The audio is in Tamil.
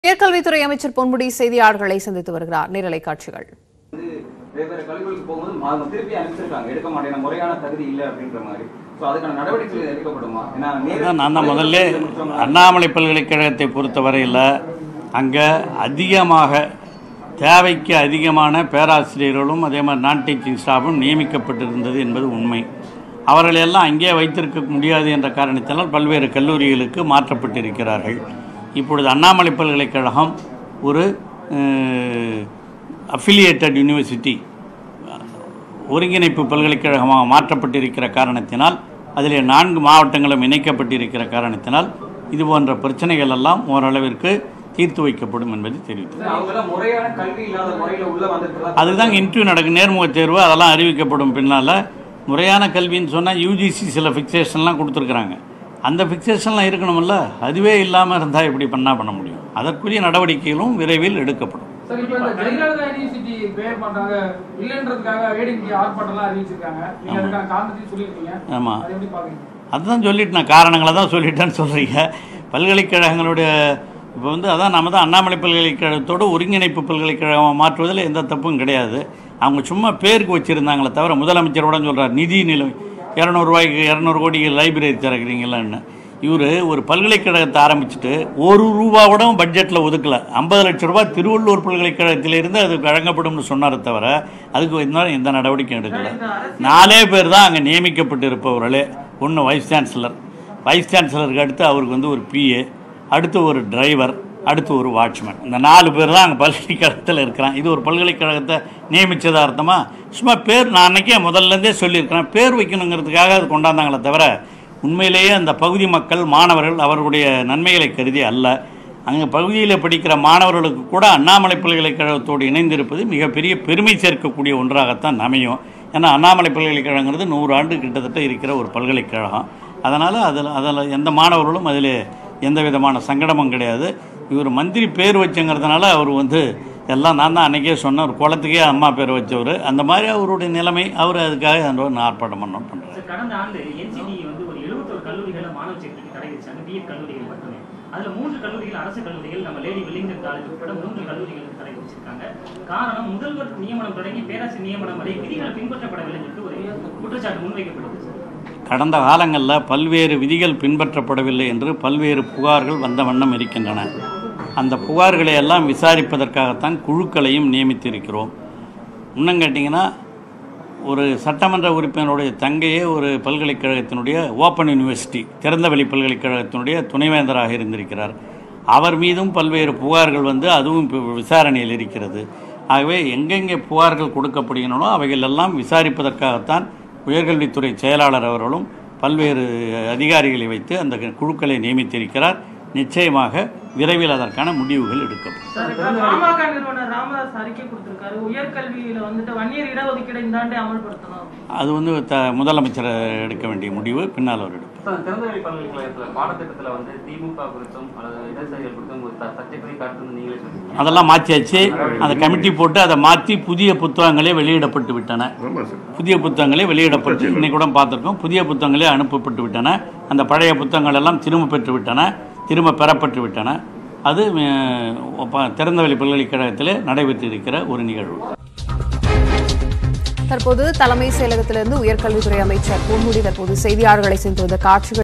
உயர்கல்வித்துறை அமைச்சர் பொன்முடி செய்தியாளர்களை சந்தித்து வருகிறார் நேரலை காட்சிகள் வந்து வெவ்வேறு கல்லூரிகளுக்கு போகும்போது மா- திருப்பி அனுப்பிச்சிருக்காங்க எடுக்க மாட்டேன் முறையான தகுதி இல்லை அப்படின்ற மாதிரி ஸோ அதுக்கான நடவடிக்கைகள் எடுக்கப்படுமா ஏன்னா நேரடி- அதான் நான் தான் முதல்ல முடிச்சவங்க- அண்ணாமலை பல்கலைக்கழகத்தை பொறுத்தவரையில் அங்கே அதிகமாக தேவைக்கு அதிகமான பேராசிரியர்களும் அதே மாதிரி நான் டீச்சிங் ஸ்டாஃபும் நியமிக்கப்பட்டிருந்தது என்பது உண்மை அவர்கள் எல்லாம் அங்கே வைத்திருக்க முடியாது என்ற காரணத்தினால் பல்வேறு கல்லூரிகளுக்கு மாற்றப்பட்டிருக்கிறார்கள் இப்பொழுது அண்ணாமலை பல்கலைக்கழகம் ஒரு அஃபிலியேட்டட் யூனிவர்சிட்டி ஒருங்கிணைப்பு பல்கலைக்கழகமாக மாற்றப்பட்டிருக்கிற காரணத்தினால் அதிலே நான்கு மாவட்டங்களும் இணைக்கப்பட்டிருக்கிற காரணத்தினால் இது போன்ற பிரச்சனைகள் எல்லாம் ஓரளவிற்கு தீர்த்து வைக்கப்படும் என்பதை தெரிவித்தது அவங்க எல்லாம் முறையான கல்வி இல்லாத முறையில உள்ள வந்துட்டு அதுதான் இன்டர்வியூ நடக்கும் நேர்முகத் தேர்வு அதெல்லாம் அறிவிக்கப்படும் பின்னால் முறையான கல்வின்னு சொன்னால் யூஜிசி சில ஃபிக்சேஷன்லாம் கொடுத்துருக்குறாங்க அந்த ஃபிக்சேஷன்லாம் இருக்கணும்ல அதுவே இல்லாமல் இருந்தால் எப்படி பண்ணால் பண்ண முடியும் அதற்குரிய நடவடிக்கைகளும் விரைவில் எடுக்கப்படும் சார் இப்போ இந்த ஜெயலலிதா யூனிவர்சிட்டி பேர் பண்றாங்க இல்லைன்றதுக்காக ஏடிஎம்கே ஆர்ப்பாட்டம்லாம் அறிவிச்சிருக்காங்க நீங்க அதுக்கான காரணத்தையும் சொல்லியிருக்கீங்க ஆமாம் அதை எப்படி பாக்குறீங்க அதுதான் சொல்லிட்டு நான் காரணங்களை தான் சொல்லிட்டேன்னு சொல்கிறீங்க பல்கலைக்கழகங்களுடைய இப்போ வந்து அதான் நம்ம தான் அண்ணாமலை பல்கலைக்கழகத்தோடு ஒருங்கிணைப்பு பல்கலைக்கழகம் மாற்றுவதில் எந்த தப்பும் கிடையாது அவங்க சும்மா பேருக்கு வச்சுருந்தாங்களே தவிர முதலமைச்சரோட சொல்கிறார் நிதி நிலை இரநூறுவாய்க்கு இரநூறு கோடிக்கு லைப்ரரி திறக்கிறீங்களான்னு இவர் ஒரு பல்கலைக்கழகத்தை ஆரம்பிச்சுட்டு ஒரு ரூபா கூட பட்ஜெட்டில் ஒதுக்கல ஐம்பது லட்ச ரூபா திருவள்ளூர் பல்கலைக்கழகத்திலிருந்து அது வழங்கப்படும்னு சொன்னாரே தவிர அதுக்கு இன்னும் எந்த நடவடிக்கையும் எடுக்கல நாலே பேர் தான் அங்கே நியமிக்கப்பட்டு இருப்பவர்களே ஒன்று வைஸ் சான்சலர் வைஸ் சான்சலருக்கு அடுத்து அவருக்கு வந்து ஒரு பிஏ அடுத்து ஒரு டிரைவர் அடுத்து ஒரு வாட்ச்மேன் இந்த நாலு பேர் தான் அங்கே பல்கலைக்கழகத்தில் இருக்கிறான் இது ஒரு பல்கலைக்கழகத்தை நியமித்ததா அர்த்தமா சும்மா பேர் நான் அன்றைக்கே முதல்லேருந்தே சொல்லியிருக்கிறேன் பேர் வைக்கணுங்கிறதுக்காக அது கொண்டாந்தாங்களே தவிர உண்மையிலேயே அந்த பகுதி மக்கள் மாணவர்கள் அவர்களுடைய நன்மைகளை கருதி அல்ல அங்கே பகுதியில் படிக்கிற மாணவர்களுக்கு கூட அண்ணாமலை பல்கலைக்கழகத்தோடு இணைந்திருப்பது மிகப்பெரிய பெருமை சேர்க்கக்கூடிய ஒன்றாகத்தான் அமையும் ஏன்னா அண்ணாமலை பல்கலைக்கழகங்கிறது நூறு ஆண்டு கிட்டத்தட்ட இருக்கிற ஒரு பல்கலைக்கழகம் அதனால் அதில் அதில் எந்த மாணவர்களும் அதில் எந்த விதமான சங்கடமும் கிடையாது இவர் மந்திரி பேர் வச்சுங்கிறதுனால அவர் வந்து எல்லாம் நான் தான் அன்றைக்கே சொன்னேன் ஒரு குளத்துக்கே அம்மா பேர் வச்சவர் அந்த மாதிரி அவருடைய நிலைமை அவர் அதுக்காக அந்த ஒரு ஆர்ப்பாட்டம் பண்ண பண்ணுறாரு சார், கடந்த ஆண்டு என்சிடி வந்து ஒரு 71 கல்லூரிகளில் மாணவ சேர்க்கைக்கு தடை விதிச்சாங்க பிஎட் கல்லூரிகள் மட்டுமே அதுல மூன்று கல்லூரிகள் அரசு கல்லூரிகள் நம்ம லேடி வில்லிங்டன் காலேஜ் உட்பட மூன்று கல்லூரிகளுக்கு தடை விதிச்சிருக்காங்க காரணம் முதல்வர் நியமனம் தொடங்கி பேராசிரியர் நியமனம் வரை விதிகள் பின்பற்றப்படவில்லை என்று ஒரு குற்றச்சாட்டு முன்வைக்கப்படுது சார் கடந்த காலங்களில் பல்வேறு விதிகள் பின்பற்றப்படவில்லை என்று பல்வேறு புகார்கள் வந்த வண்ணம் இருக்கின்றன அந்த புகார்களை எல்லாம் விசாரிப்பதற்காகத்தான் குழுக்களையும் நியமித்திருக்கிறோம் இன்னும் கேட்டிங்கன்னா ஒரு சட்டமன்ற உறுப்பினருடைய தங்கையே ஒரு பல்கலைக்கழகத்தினுடைய ஓப்பன் யூனிவர்சிட்டி திறந்தவெளி பல்கலைக்கழகத்தினுடைய துணைவேந்தராக இருந்திருக்கிறார் அவர் மீதும் பல்வேறு புகார்கள் வந்து அதுவும் இப்போ விசாரணையில் இருக்கிறது ஆகவே எங்கெங்கே புகார்கள் கொடுக்கப்படுகின்றனோ அவைகள் எல்லாம் விசாரிப்பதற்காகத்தான் உயர்கல்வித்துறை செயலாளர் அவர்களும் பல்வேறு அதிகாரிகளை வைத்து அந்த குழுக்களை நியமித்திருக்கிறார் நிச்சயமாக விரைவில் அதற்கான முடிவுகள் எடுக்கப்படும் சார், இப்ப பாமக நிறுவனர் ராமதாஸ் அறிக்கை கொடுத்திருக்காரு உயர்கல்வியில வந்துட்டு வன்னியர் இடஒதுக்கீடை இந்த ஆண்டே அமல்படுத்தணும் அது வந்து த முதலமைச்சர் எடுக்க வேண்டிய முடிவு பின்னால் அவர் எடுப்பார் சார், திறந்தவெளி பல்கலைக்கழகத்துல பாடத்திட்டத்துல வந்து திமுக குறித்தும் அல்லது இடதுசாரிகள் குறித்தும் ஒரு த- சர்ச்சைக்குரிய கருத்து வந்து நீங்களே சொன்னீங்க அதெல்லாம் மாற்றியாச்சு அந்த கமிட்டி போட்டு அதை மாற்றி புதிய புத்தகங்களே வெளியிடப்பட்டு விட்டன புதிய புத்தகங்களே வெளியிடப்பட்டு இன்னைக்கு கூட பார்த்துருக்கோம் புதிய புத்தகங்களே அனுப்பப்பட்டு விட்டன அந்த பழைய புத்தகங்கள் எல்லாம் திரும்ப பெற்று விட்டன திரும்ப பெறப்பட்டு விட்டன அது அஹ், ப- திறந்தவெளி பல்கலைக்கழகத்திலே நடைபெற்று இருக்கிற ஒரு நிகழ்வு தற்போது தலைமை செயலகத்திலிருந்து உயர்கல்வித்துறை அமைச்சர் பொன்முடி தற்போது செய்தியாளர்களை சந்தித்து வந்த காட்சிகள்